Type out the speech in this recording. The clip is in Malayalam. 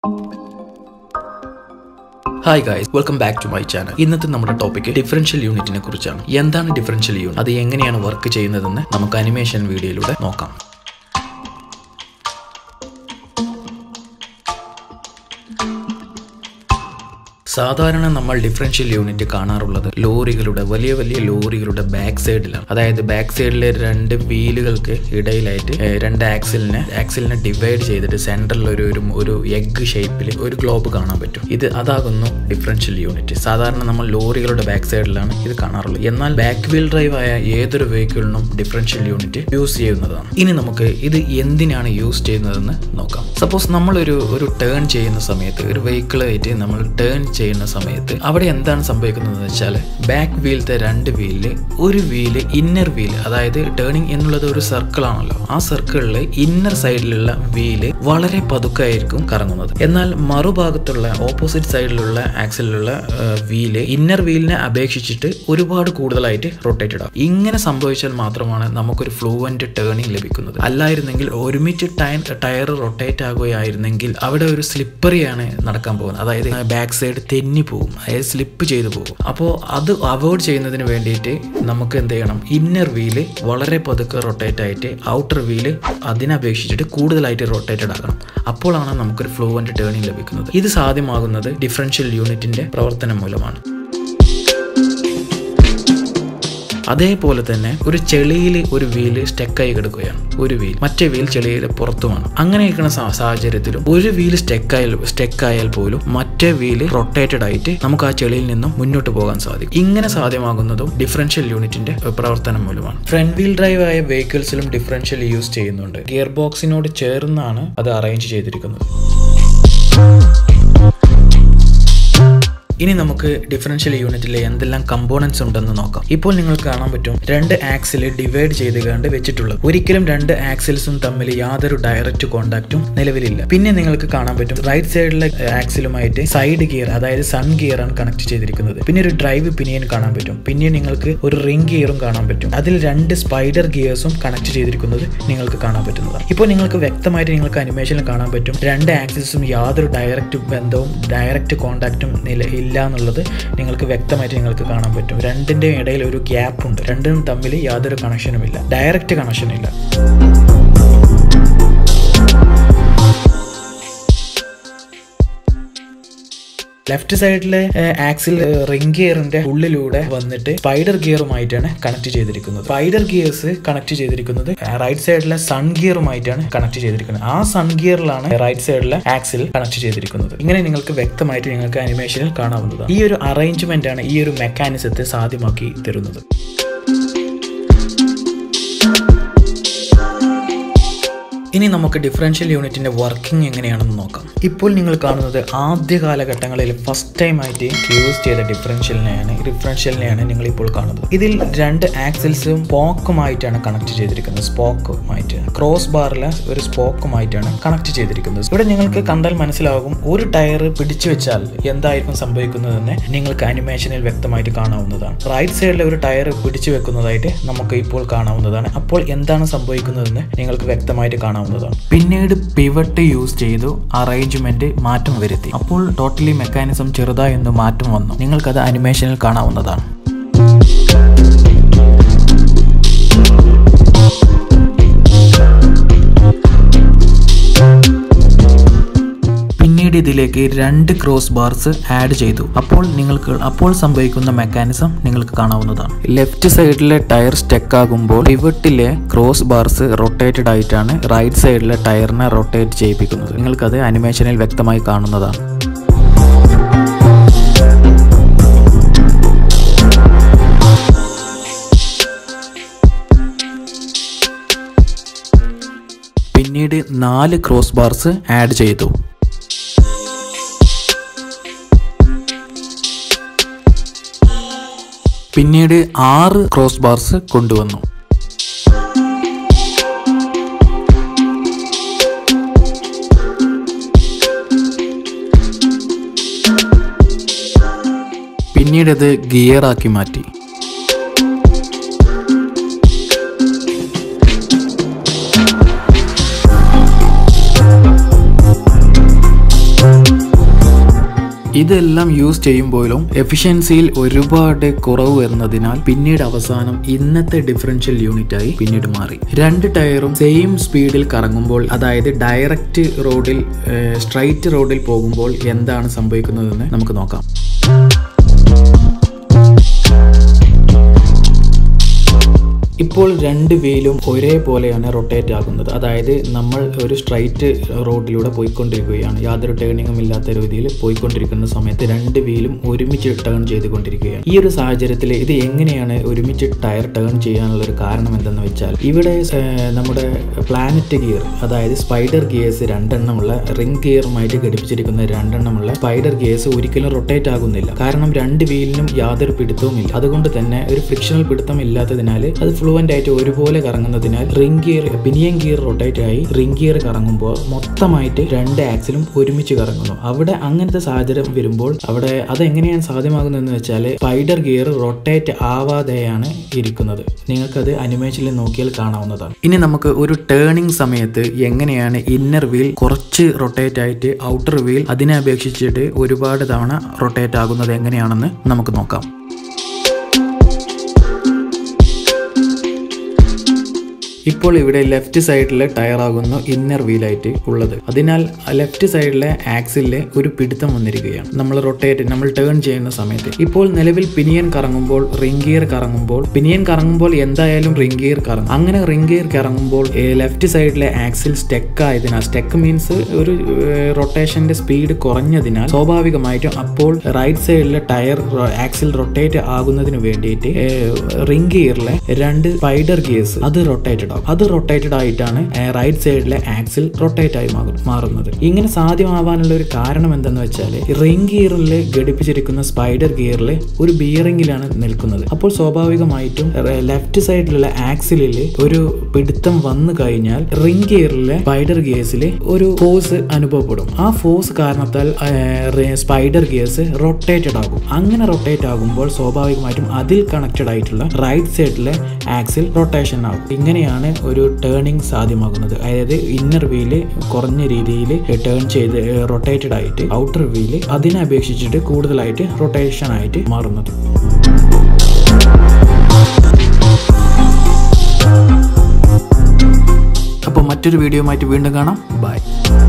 hi guys welcome back to my channel ഇന്നത്തെ നമ്മുടെ ടോപ്പിക് ഡിഫറൻഷ്യൽ യൂണിറ്റിനെ കുറിച്ചാണ് എന്താണ് ഡിഫറൻഷ്യൽ യൂണിറ്റ് അത് എങ്ങനെയാണ് വർക്ക് ചെയ്യുന്നതെന്ന് നമുക്ക് അനിമേഷൻ വീഡിയോയിലൂടെ നോക്കാം സാധാരണ നമ്മൾ ഡിഫറൻഷ്യൽ യൂണിറ്റ് കാണാറുള്ളത് ലോറികളുടെ വലിയ വലിയ ലോറികളുടെ ബാക്ക് സൈഡിലാണ് അതായത് ബാക്ക് സൈഡിലെ രണ്ട് വീലുകൾക്ക് ഇടയിലായിട്ട് ഏർ, രണ്ട് ആക്സിലിനെ ആക്സിലിനെ ഡിവൈഡ് ചെയ്തിട്ട് സെൻട്രലിൽ ഒരു ഒരു ഒരു എഗ് ഷേപ്പിൽ ഒരു ഗ്ലോബ് കാണാൻ പറ്റും ഇത് അതാകുന്നു ഡിഫറൻഷ്യൽ യൂണിറ്റ് സാധാരണ നമ്മൾ ലോറികളുടെ ബാക്ക് സൈഡിലാണ് ഇത് കാണാറുള്ളത് എന്നാൽ ബാക്ക് വീൽ ഡ്രൈവ് ആയ ഏതൊരു വെഹിക്കിളിനും ഡിഫറൻഷ്യൽ യൂണിറ്റ് യൂസ് ചെയ്യുന്നതാണ് ഇനി നമുക്ക് ഇത് എന്തിനാണ് യൂസ് ചെയ്യുന്നതെന്ന് നോക്കാം സപ്പോസ് നമ്മളൊരു ഒരു ടേൺ ചെയ്യുന്ന സമയത്ത് ഒരു വെഹിക്കിളായിട്ട് നമ്മൾ ടേൺ ചെയ്യുന്ന സമയത്ത് അവിടെ എന്താണ് സംഭവിക്കുന്നത് വെച്ചാൽ ബാക്ക് വീലത്തെ രണ്ട് വീലില് ഒരു വീല് ഇന്നർ വീല് അതായത് ടേണിംഗ് എന്നുള്ളത് ഒരു സർക്കിൾ ആണല്ലോ ആ സർക്കിളിൽ ഇന്നർ സൈഡിലുള്ള വീല് വളരെ പതുക്കായിരിക്കും കറങ്ങുന്നത് എന്നാൽ മറുഭാഗത്തുള്ള ഓപ്പോസിറ്റ് സൈഡിലുള്ള ആക്സിലുള്ള വീല് ഇന്നർ വീലിനെ അപേക്ഷിച്ചിട്ട് ഒരുപാട് കൂടുതലായിട്ട് റൊട്ടേറ്റഡ് ആവും ഇങ്ങനെ സംഭവിച്ചാൽ മാത്രമാണ് നമുക്കൊരു ഫ്ലൂവന്റ് ടേണിംഗ് ലഭിക്കുന്നത് അല്ലായിരുന്നെങ്കിൽ ഒരുമിച്ച് ടയർ ടയർ റൊട്ടേറ്റ് ആകുകയായിരുന്നെങ്കിൽ അവിടെ ഒരു സ്ലിപ്പറിയാണ് നടക്കാൻ പോകുന്നത് അതായത് ബാക്ക് സൈഡ് തെന്നി പോകും അതായത് സ്ലിപ്പ് ചെയ്തു പോകും അപ്പോൾ അത് അവോയ്ഡ് ചെയ്യുന്നതിന് വേണ്ടിയിട്ട് നമുക്ക് എന്ത് ചെയ്യണം ഇന്നർ വീല് വളരെ പതുക്കെ റൊട്ടേറ്റ് ആയിട്ട് ഔട്ടർ വീല് അതിനപേക്ഷിച്ചിട്ട് കൂടുതലായിട്ട് റൊട്ടേറ്റഡ് ആകണം അപ്പോഴാണ് നമുക്കൊരു ഫ്ലൂവന്റ് ടേണിംഗ് ലഭിക്കുന്നത് ഇത് സാധ്യമാകുന്നത് ഡിഫറൻഷ്യൽ യൂണിറ്റിന്റെ പ്രവർത്തനം മൂലമാണ് അതേപോലെ തന്നെ ഒരു ചെളിയിൽ ഒരു വീല് സ്റ്റെക്കായി കിടക്കുകയാണ് ഒരു വീൽ മറ്റേ വീൽ ചെളിയിൽ പുറത്തുമാണ് അങ്ങനെ ഇരിക്കുന്ന സാ- സാഹചര്യത്തിലും ഒരു വീല് സ്റ്റെക്കായാൽ സ്റ്റെക്കായാൽ പോലും മറ്റേ വീല് റൊട്ടേറ്റഡ് ആയിട്ട് നമുക്ക് ആ ചെളിയിൽ നിന്നും മുന്നോട്ട് പോകാൻ സാധിക്കും ഇങ്ങനെ സാധ്യമാകുന്നതും ഡിഫറൻഷ്യൽ യൂണിറ്റിന്റെ ഏർ, പ്രവർത്തനം മൂലമാണ് ഫ്രണ്ട് വീൽ ഡ്രൈവ് ആയ വെഹിക്കിൾസിലും ഡിഫറൻഷ്യൽ യൂസ് ചെയ്യുന്നുണ്ട് ഗിയർ ബോക്സിനോട് ചേർന്നാണ് അത് അറേഞ്ച് ചെയ്തിരിക്കുന്നത് ഇനി നമുക്ക് ഡിഫറൻഷ്യൽ യൂണിറ്റിൽ എന്തെല്ലാം കമ്പോണൻസ് ഉണ്ടെന്ന് നോക്കാം ഇപ്പോൾ നിങ്ങൾക്ക് കാണാൻ പറ്റും രണ്ട് ആക്സിൽ ഡിവൈഡ് ചെയ്ത് കണ്ട് വെച്ചിട്ടുള്ളത് ഒരിക്കലും രണ്ട് ആക്സിൽസും തമ്മിൽ യാതൊരു ഡയറക്റ്റ് കോണ്ടാക്റ്റും നിലവിലില്ല പിന്നെ നിങ്ങൾക്ക് കാണാൻ പറ്റും റൈറ്റ് സൈഡിലെ ആക്സിലുമായിട്ട് സൈഡ് ഗിയർ അതായത് സൺ ഗിയർ ആണ് കണക്ട് ചെയ്തിരിക്കുന്നത് പിന്നെ ഒരു ഡ്രൈവ് പിനിയൻ കാണാൻ പറ്റും പിന്നെ നിങ്ങൾക്ക് ഒരു റിംഗ് ഗിയറും കാണാൻ പറ്റും അതിൽ രണ്ട് സ്പൈഡർ ഗിയേഴ്സും കണക്ട് ചെയ്തിരിക്കുന്നത് നിങ്ങൾക്ക് കാണാൻ പറ്റുന്നതാണ് ഇപ്പോൾ നിങ്ങൾക്ക് വ്യക്തമായിട്ട് നിങ്ങൾക്ക് അനിമേഷനിൽ കാണാൻ പറ്റും രണ്ട് ആക്സിസും യാതൊരു ഡയറക്റ്റ് ബന്ധവും ഡയറക്റ്റ് കോണ്ടാക്റ്റും നില ഇല്ല എന്നുള്ളത് നിങ്ങൾക്ക് വ്യക്തമായിട്ട് നിങ്ങൾക്ക് കാണാൻ പറ്റും രണ്ടിൻ്റെയും ഇടയിൽ ഒരു ഗ്യാപ്പ് ഉണ്ട് രണ്ടും തമ്മിൽ യാതൊരു കണക്ഷനും ഇല്ല ഡയറക്റ്റ് കണക്ഷൻ ഇല്ല ലെഫ്റ്റ് സൈഡിലെ ആക്സിൽ റിംഗ് ഗിയറിന്റെ ഉള്ളിലൂടെ വന്നിട്ട് സ്പൈഡർ ഗിയറുമായിട്ടാണ് കണക്ട് ചെയ്തിരിക്കുന്നത് സ്പൈഡർ ഗിയേഴ്സ് കണക്ട് ചെയ്തിരിക്കുന്നത് റൈറ്റ് സൈഡിലെ സൺ ഗിയറുമായിട്ടാണ് കണക്ട് ചെയ്തിരിക്കുന്നത് ആ സൺ ഗിയറിലാണ് റൈറ്റ് സൈഡിലെ ആക്സിൽ കണക്ട് ചെയ്തിരിക്കുന്നത് ഇങ്ങനെ നിങ്ങൾക്ക് വ്യക്തമായിട്ട് നിങ്ങൾക്ക് അനിമേഷനിൽ കാണാവുന്നതാണ് ഈ ഒരു അറേഞ്ച്മെന്റ് ആണ് ഈ ഒരു മെക്കാനിസത്തെ സാധ്യമാക്കി തരുന്നത് ഇനി നമുക്ക് ഡിഫറൻഷ്യൽ യൂണിറ്റിന്റെ വർക്കിംഗ് എങ്ങനെയാണെന്ന് നോക്കാം ഇപ്പോൾ നിങ്ങൾ കാണുന്നത് ആദ്യ കാലഘട്ടങ്ങളിൽ ഫസ്റ്റ് ടൈം ആയിട്ട് യൂസ് ചെയ്ത ഡിഫറൻഷ്യലിനെയാണ് ഡിഫറൻഷ്യലിനെയാണ് നിങ്ങൾ ഇപ്പോൾ കാണുന്നത് ഇതിൽ രണ്ട് ആക്സിൽസും സ്പോക്കുമായിട്ടാണ് കണക്ട് ചെയ്തിരിക്കുന്നത് സ്പോക്കുമായിട്ട് ക്രോസ് ബാറിലെ ഒരു സ്പോക്കുമായിട്ടാണ് കണക്ട് ചെയ്തിരിക്കുന്നത് ഇവിടെ നിങ്ങൾക്ക് കണ്ടാൽ മനസ്സിലാകും ഒരു ടയർ പിടിച്ചു വെച്ചാൽ എന്തായിരിക്കും സംഭവിക്കുന്നതെന്ന് നിങ്ങൾക്ക് അനിമേഷനിൽ വ്യക്തമായിട്ട് കാണാവുന്നതാണ് റൈറ്റ് സൈഡിലെ ഒരു ടയർ പിടിച്ചു വെക്കുന്നതായിട്ട് നമുക്ക് ഇപ്പോൾ കാണാവുന്നതാണ് അപ്പോൾ എന്താണ് സംഭവിക്കുന്നതെന്ന് നിങ്ങൾക്ക് വ്യക്തമായിട്ട് കാണാവുന്നതാണ് പിന്നീട് പിവട്ട് യൂസ് ചെയ്തു അറേഞ്ച്മെന്റ് മാറ്റം വരുത്തി അപ്പോൾ ടോട്ടലി മെക്കാനിസം ചെറുതായി ഒന്ന് മാറ്റം വന്നു നിങ്ങൾക്കത് അനിമേഷനിൽ കാണാവുന്നതാണ് പിന്നീട് ഇതിലേക്ക് രണ്ട് ക്രോസ് ബാർസ് ആഡ് ചെയ്തു അപ്പോൾ നിങ്ങൾക്ക് അപ്പോൾ സംഭവിക്കുന്ന മെക്കാനിസം നിങ്ങൾക്ക് കാണാവുന്നതാണ് ലെഫ്റ്റ് സൈഡിലെ ടയർ സ്റ്റക്ക് ആകുമ്പോൾ പിവട്ടിലെ ക്രോസ് ബാർസ് റൊട്ടേറ്റഡ് ആയിട്ടാണ് റൈറ്റ് സൈഡിലെ ടയറിനെ റൊട്ടേറ്റ് ചെയ്യിപ്പിക്കുന്നത് നിങ്ങൾക്കത് അനിമേഷനിൽ വ്യക്തമായി കാണുന്നതാണ് പിന്നീട് നാല് ക്രോസ് ബാർസ് ആഡ് ചെയ്തു പിന്നീട് ആറ് ക്രോസ് ബാർസ് കൊണ്ടുവന്നു പിന്നീട് ഇത് ഗിയറാക്കി മാറ്റി ഇതെല്ലാം യൂസ് ചെയ്യുമ്പോഴും എഫിഷ്യൻസിയിൽ ഒരുപാട് കുറവ് വരുന്നതിനാൽ പിന്നീട് അവസാനം ഇന്നത്തെ ഡിഫറൻഷ്യൽ യൂണിറ്റ് ആയി പിന്നീട് മാറി രണ്ട് ടയറും സെയിം സ്പീഡിൽ കറങ്ങുമ്പോൾ അതായത് ഡയറക്റ്റ് റോഡിൽ സ്ട്രൈറ്റ് റോഡിൽ പോകുമ്പോൾ എന്താണ് സംഭവിക്കുന്നതെന്ന് നമുക്ക് നോക്കാം ഇപ്പോൾ രണ്ട് വീലും ഒരേപോലെയാണ് റൊട്ടേറ്റ് ആകുന്നത് അതായത് നമ്മൾ ഒരു സ്ട്രൈറ്റ് റോഡിലൂടെ പോയിക്കൊണ്ടിരിക്കുകയാണ് യാതൊരു ടേണിങ്ങും ഇല്ലാത്ത രീതിയിൽ പോയിക്കൊണ്ടിരിക്കുന്ന സമയത്ത് രണ്ട് വീലും ഒരുമിച്ച് ടേൺ ചെയ്തുകൊണ്ടിരിക്കുകയാണ് ഈ ഒരു സാഹചര്യത്തിൽ ഇത് എങ്ങനെയാണ് ഒരുമിച്ച് ടയർ ടേൺ ചെയ്യാനുള്ള ഒരു കാരണം എന്തെന്ന് വെച്ചാൽ ഇവിടെ ഏർ, നമ്മുടെ പ്ലാനറ്റ് ഗിയർ അതായത് സ്പൈഡർ ഗിയേഴ്സ് രണ്ടെണ്ണമുള്ള റിംഗ് ഗിയറുമായിട്ട് ഘടിപ്പിച്ചിരിക്കുന്ന രണ്ടെണ്ണമുള്ള സ്പൈഡർ ഗിയേഴ്സ് ഒരിക്കലും റൊട്ടേറ്റ് ആകുന്നില്ല കാരണം രണ്ട് വീലിനും യാതൊരു പിടുത്തവും ഇല്ല അതുകൊണ്ട് തന്നെ ഒരു ഫ്രിക്ഷണൽ പിടുത്തം ഇല്ലാത്തതിനാൽ അത് ഫ്ലുവൻ്റ് ആയിട്ട് ഒരുപോലെ കറങ്ങുന്നതിനാൽ ring gear pinion gear rotate ആയി റിംഗ് ഗിയർ കറങ്ങുമ്പോൾ മൊത്തമായിട്ട് രണ്ട് ആക്സിലും ഒരുമിച്ച് കറങ്ങുന്നു അവിടെ അങ്ങനത്തെ സാഹചര്യം വരുമ്പോൾ അവിടെ അതെങ്ങനെയാണ് സാധ്യമാകുന്നതെന്ന് വെച്ചാൽ സ്പൈഡർ ഗിയർ റൊട്ടേറ്റ് ആവാതെയാണ് ഇരിക്കുന്നത് നിങ്ങൾക്കത് അനിമേഷനിൽ നോക്കിയാൽ കാണാവുന്നതാണ് ഇനി നമുക്ക് ഒരു ടേണിംഗ് സമയത്ത് എങ്ങനെയാണ് ഇന്നർ വീൽ കുറച്ച് റൊട്ടേറ്റ് ആയിട്ട് ഔട്ടർ വീൽ അതിനെ അപേക്ഷിച്ചിട്ട് ഒരുപാട് തവണ റൊട്ടേറ്റ് ആകുന്നത് എങ്ങനെയാണെന്ന് നമുക്ക് നോക്കാം ഇപ്പോൾ ഇവിടെ ലെഫ്റ്റ് സൈഡിലെ ടയർ ആകുന്നു ഇന്നർ വീലായിട്ട് ഉള്ളത് അതിനാൽ ലെഫ്റ്റ് സൈഡിലെ ആക്സിലെ ഒരു പിടുത്തം വന്നിരിക്കുകയാണ് നമ്മൾ റൊട്ടേറ്റ് നമ്മൾ ടേൺ ചെയ്യുന്ന സമയത്ത് ഇപ്പോൾ നിലവിൽ പിനിയൻ കറങ്ങുമ്പോൾ റിംഗ് ഗിയർ കറങ്ങുമ്പോൾ പിനിയൻ കറങ്ങുമ്പോൾ എന്തായാലും റിംഗ് ഗിയർ കറങ്ങും അങ്ങനെ റിംഗ് ഗിയർ കറങ്ങുമ്പോൾ ലെഫ്റ്റ് സൈഡിലെ ആക്സിൽ സ്റ്റെക്ക് ആയതിനാൽ സ്റ്റെക്ക് മീൻസ് ഒരു റൊട്ടേഷന്റെ സ്പീഡ് കുറഞ്ഞതിനാൽ സ്വാഭാവികമായിട്ടും അപ്പോൾ റൈറ്റ് സൈഡിലെ ടയർ ആക്സിൽ റൊട്ടേറ്റ് ആകുന്നതിന് വേണ്ടിയിട്ട് റിംഗ് ഗിയറിലെ രണ്ട് സ്പൈഡർ ഗിയേഴ്സ് അത് റൊട്ടേറ്റഡ് ആകും അത് റൊട്ടേറ്റഡ് ആയിട്ടാണ് റൈറ്റ് സൈഡിലെ ആക്സിൽ റൊട്ടേറ്റ് ആയി മാറും- മാറുന്നത് ഇങ്ങനെ സാധ്യമാവാനുള്ള ഒരു കാരണം എന്തെന്ന് വെച്ചാൽ റിംഗ് ഗിയറിൽ ഘടിപ്പിച്ചിരിക്കുന്ന സ്പൈഡർ ഗിയറിൽ ഒരു ബിയറിംഗിലാണ് നിൽക്കുന്നത് അപ്പോൾ സ്വാഭാവികമായിട്ടും ലെഫ്റ്റ് സൈഡിലുള്ള ആക്സിലിൽ ഒരു പിടുത്തം വന്നു കഴിഞ്ഞാൽ റിംഗ് ഗിയറിലെ സ്പൈഡർ ഗിയേഴ്സിൽ ഒരു ഫോഴ്സ് അനുഭവപ്പെടും ആ ഫോഴ്സ് കാരണത്താൽ സ്പൈഡർ ഗിയേഴ്സ് റൊട്ടേറ്റഡ് ആകും അങ്ങനെ റൊട്ടേറ്റ് ആകുമ്പോൾ സ്വാഭാവികമായിട്ടും അതിൽ കണക്റ്റഡ് ആയിട്ടുള്ള റൈറ്റ് സൈഡിലെ ആക്സിൽ റൊട്ടേഷൻ ആകും ഇങ്ങനെയാണ് ഒരു ടേണിംഗ് സാധ്യമാകുന്നത് അതായത് ഇന്നർ വീല് കുറഞ്ഞ രീതിയിൽ ടേൺ ചെയ്ത് റൊട്ടേറ്റഡ് ആയിട്ട് ഔട്ടർ വീല് അതിനെ അപേക്ഷിച്ചിട്ട് കൂടുതലായിട്ട് റൊട്ടേഷൻ ആയിട്ട് മാറുന്നത് അപ്പോൾ മറ്റൊരു വീഡിയോ ആയിട്ട് വീണ്ടും കാണാം ബൈ